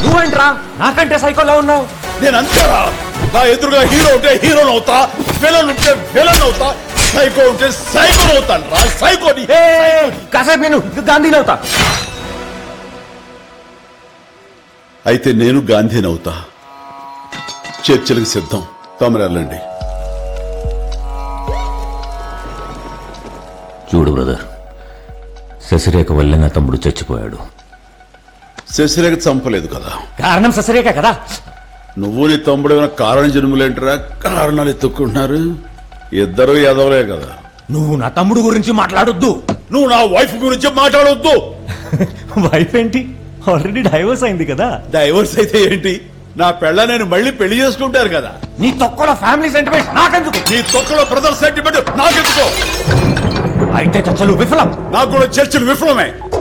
నువ్వేంట్రా నాకంటే సైకోలో ఉన్నావు నేను అంతేరా నా ఎదురుగా హీరో ఉంటే హీరోని అవుతా విలన్ ఉంటే విలన్ అవుతా సైకో ఉంటే సైకోని అవుతాను రా సైకోని ఏ కాసేపు నేను గాంధీని అవుతా అయితే నేను గాంధీని అవుతా చర్చలకు సిద్ధం తమరు వెళ్ళండి చూడు బ్రదర్ శశిరేఖ వల్లే నా తమ్ముడు చచ్చిపోయాడు శశిరేఖ చంపలేదు కదా కారణం శశిరేఖ కదా నువ్వు నీ తమ్ముడు ఏమైనా కారణ జన్ములేంటరా కారణాలు ఎత్తుక్కుంటున్నారు ఇద్దరు ఎదవలే కదా నువ్వు నా తమ్ముడు గురించి మాట్లాడొద్దు నువ్వు నా వైఫ్ గురించి మాట్లాడొద్దు వైఫ్ ఏంటి ఆల్రెడీ డైవర్స్ అయింది కదా డైవర్స్ అయితే ఏంటి నా పెళ్ళ నేను మళ్ళీ పెళ్లి చేసుకుంటారు కదా నీ తొక్కలో ఫ్యామిలీ సెంటిమెంట్ నాకెందుకు నీ తొక్కలో బ్రదర్ సెంటిమెంట్ నాకెందుకో అయితే చచ్చలు విఫలం నాకు కూడా చర్చలు విఫలమే